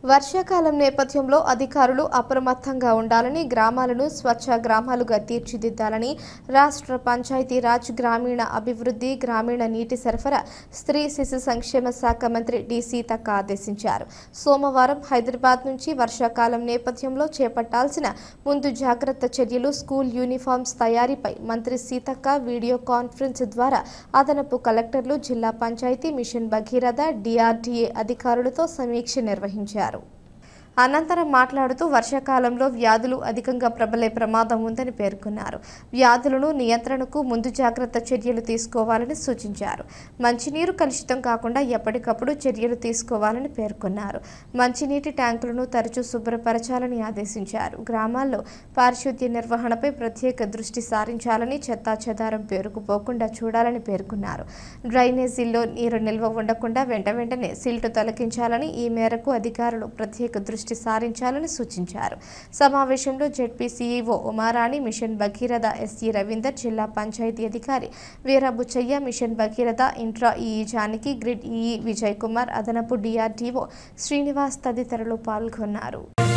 వర్షాకాలం నేపథ్యంలో అధికారులు అప్రమత్తంగా ఉండాలని గ్రామాలను స్వచ్ఛ గ్రామాలుగా తీర్చిదిద్దాలని రాష్ట్ర పంచాయతీరాజ్ గ్రామీణ అభివృద్ధి గ్రామీణ నీటి సరఫరా స్త్రీ శిశు సంక్షేమ శాఖ మంత్రి డి సీతక్క ఆదేశించారు సోమవారం హైదరాబాద్ నుంచి వర్షాకాలం నేపథ్యంలో చేపట్టాల్సిన ముందు జాగ్రత్త చర్యలు స్కూల్ యూనిఫామ్స్ తయారీపై మంత్రి సీతక్క వీడియో కాన్ఫరెన్స్ ద్వారా అదనపు కలెక్టర్లు జిల్లా పంచాయతీ మిషన్ భగీరథ డిఆర్డీఏ అధికారులతో సమీక్ష నిర్వహించారు అనంతరం మాట్లాడుతూ వర్షాకాలంలో వ్యాధులు అధికంగా ప్రబలే ప్రమాదం ఉందని పేర్కొన్నారు వ్యాధులను నియంత్రణకు ముందు జాగ్రత్త చర్యలు తీసుకోవాలని సూచించారు మంచినీరు కలుషితం కాకుండా ఎప్పటికప్పుడు చర్యలు తీసుకోవాలని పేర్కొన్నారు మంచినీటి ట్యాంకులను తరచూ శుభ్రపరచాలని ఆదేశించారు గ్రామాల్లో పారిశుద్ధ్య నిర్వహణపై ప్రత్యేక దృష్టి సారించాలని చెత్తా చెదారం పేరుకుపోకుండా చూడాలని పేర్కొన్నారు డ్రైనేజీల్లో నీరు నిల్వ ఉండకుండా వెంట వెంటనే సిల్టు తొలగించాలని ఈ మేరకు అధికారులు ప్రత్యేక దృష్టి సారించాలని సూచించారు సమావేశంలో ZP CEO Umarani mission Bhagiratha SE Ravinder జిల్లా పంచాయతీ అధికారి Veerabuchaiah mission Bhagiratha intra EE Janaki grid EE Vijay Kumar అదనపు డిఆర్డీఓ శ్రీనివాస్ తదితరులు పాల్గొన్నారు